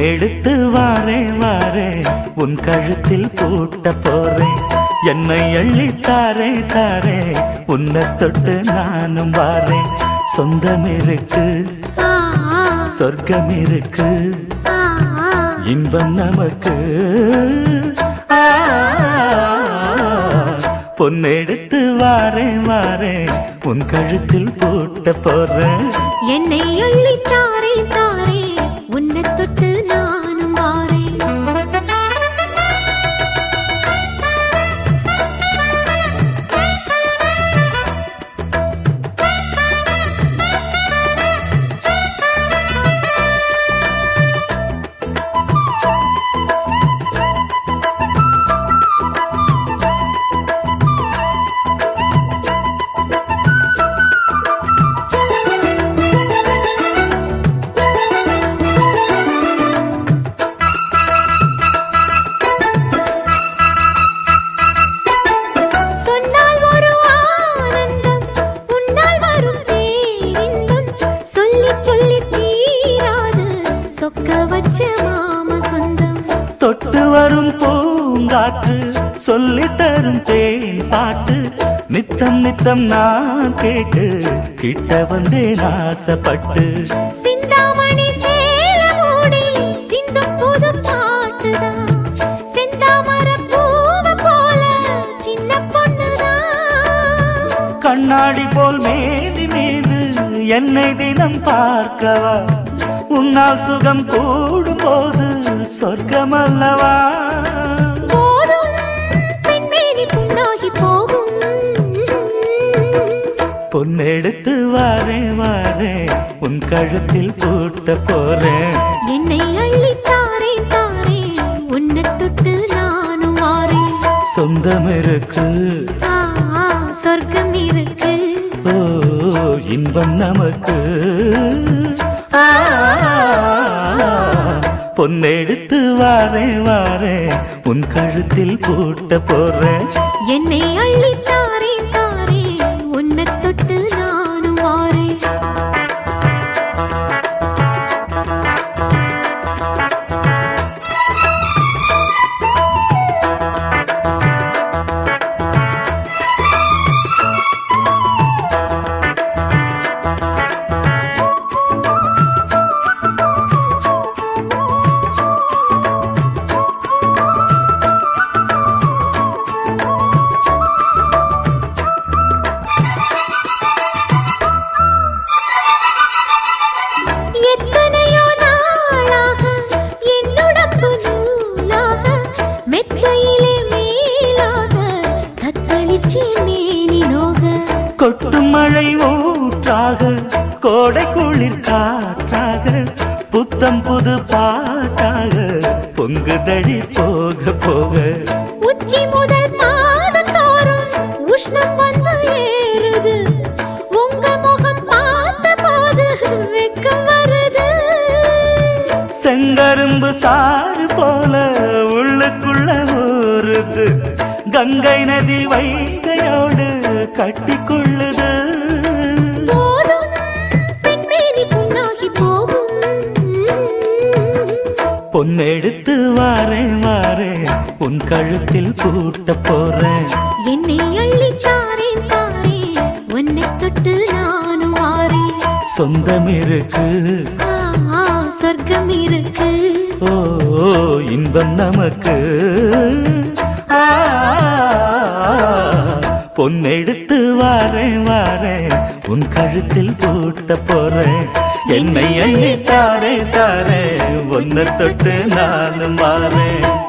பொன்னெடுத்து வாரே வாரே உன் கழுத்தில் பூட்ட போறேன் என்னை அள்ளி தாரே தாரே உன்னை தொட்டு நானும் வாரேன் சொந்தம் இருக்கு ஆ, சொர்க்கம் இருக்கு ஆ, ஆ. இன்பம் நமக்கு ஆ, பொன்னெடுத்து வாரே வாரே உன் கழுத்தில் பூட்ட போறேன் என்னை அள்ளி தாரே தாரே உன்னை தொட்டு நானும் வாரேன் சொன்னால் ஒரு ஆனந்தம் உன்னால் வரும் பேரின்பம் சொல்லி சொல்லி தீராது சொக்க வச்ச மாம சொந்தம் தொட்டு வரும் பூங்காற்று சொல்லி தரும் தேன் பாட்டு நித்தம் நித்தம் நான் கேட்டு கிட்ட வந்தேன் ஆசைப்பட்டு சிந்தாமணி சேல மூடி சிந்தும் புது பாட்டுதான் செந்தாமர பூவ போல சின்ன பொண்ணுதான் கண்ணாடி போல் மேதி மீது என்னை தினம் பார்க்கவா உன்னால் சுகம் கூடும் போது சொர்க்கம் அல்லவா போதும் பெண்மேனி புண்ணாகி போகும் பொன்னெடுத்து வாரே வாரே உன் கழுத்தில் பூட்ட போறேன் என்னை அள்ளி தாரே தாரே உன்னை தொட்டு நானும் வாரேன் சொந்தம் இருக்கு ஆ, ஆ, சொர்க்கம் இருக்கு ஓ இன்பம் நமக்கு ஆ, பொன்னெடுத்து வாரே வாரே உன் கழுத்தில் பூட்ட போறேன் என்னை அள்ளி தாரே தாரே உன்னை தொட்டு நானும் வாரேன் எத்தனையோ நாளாக என்னுடம்பு நூலாக மெத்தையிலே மேலாக தத்தளிச்சே மேனி நோக கொட்டும் மழை ஊற்றாக கோடை குளிர் காற்றாக புத்தம் புது பாட்டாக பொங்குதடி போக போக உச்சி முதல் பாதத்தோறும் உஷ்ணம் வந்து ஏறுது உங்க முகம் பார்த்த போது வெக்கம் வருது செங்கரும்பு சாறு போல உள்ளுக்குள்ள ஊறுது கங்கை நதி வைகையோடு கட்டிக்கொள்ளுது போதும் பெண்மேனி புண்ணாகி போகும் பொன்னெடுத்து வாரே வாரே உன் கழுத்தில் பூட்ட போறேன் என்னை அள்ளி தாரேன் தாரே உன்னை தொட்டு நானும் வாரேன் சொந்தம் இருக்கு ஆ, ஆ, சொர்க்கம் இருக்கு ஓ இன்பம் நமக்கு ஆ, பொன்னெடுத்து வாரே வாரே உன் கழுத்தில் பூட்ட போறேன் என்னை அள்ளி தாரே தாரே ஒன்ன தொட்டு நானும் வாரேன்